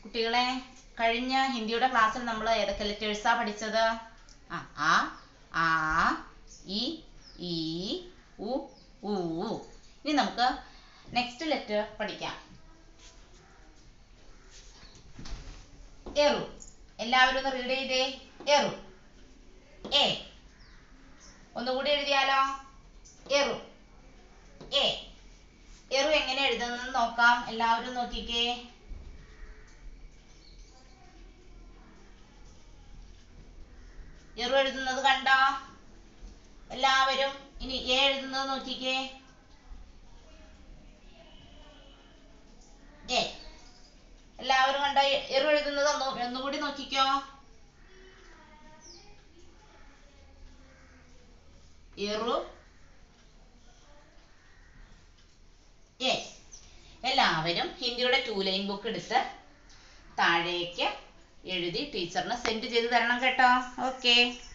കുട്ടികളെ കഴിഞ്ഞ ഹിന്ദിയുടെ ക്ലാസ്സിൽ നമ്മൾ ഏതൊക്കെ ലെറ്റേഴ്സാ പഠിച്ചത് ആ ആ ആ ഇ ഈ ഉ ഊ ഇനി നമുക്ക് നെക്സ്റ്റ് ലെറ്റർ പഠിക്കാം എറു എല്ലാവരും ഒന്ന് റീഡ് ചെയ്തേ എറു എ ഒന്നുകൂടി എഴുതിയാലോ എറു എ എറു എങ്ങനെ എഴുതുന്നത് നോക്കാം എല്ലാവരും നോക്കിക്കേ എറു എഴുതുന്നത് കണ്ടോ എല്ലാവരും ഇനി എ എഴുതുന്നത് നോക്കിക്കേ എ എല്ലാവരും കണ്ടോ എ- എറു എഴുതുന്നത് ഒന്ന് ഒന്നുകൂടി നോക്കിക്കോ എറു എ എല്ലാവരും ഹിന്ദിയുടെ ടു ലൈൻ ബുക്ക് എടുത്ത് താഴേക്ക് എഴുതി ടീച്ചറിന് സെൻഡ് ചെയ്ത് തരണം കേട്ടോ ഓക്കെ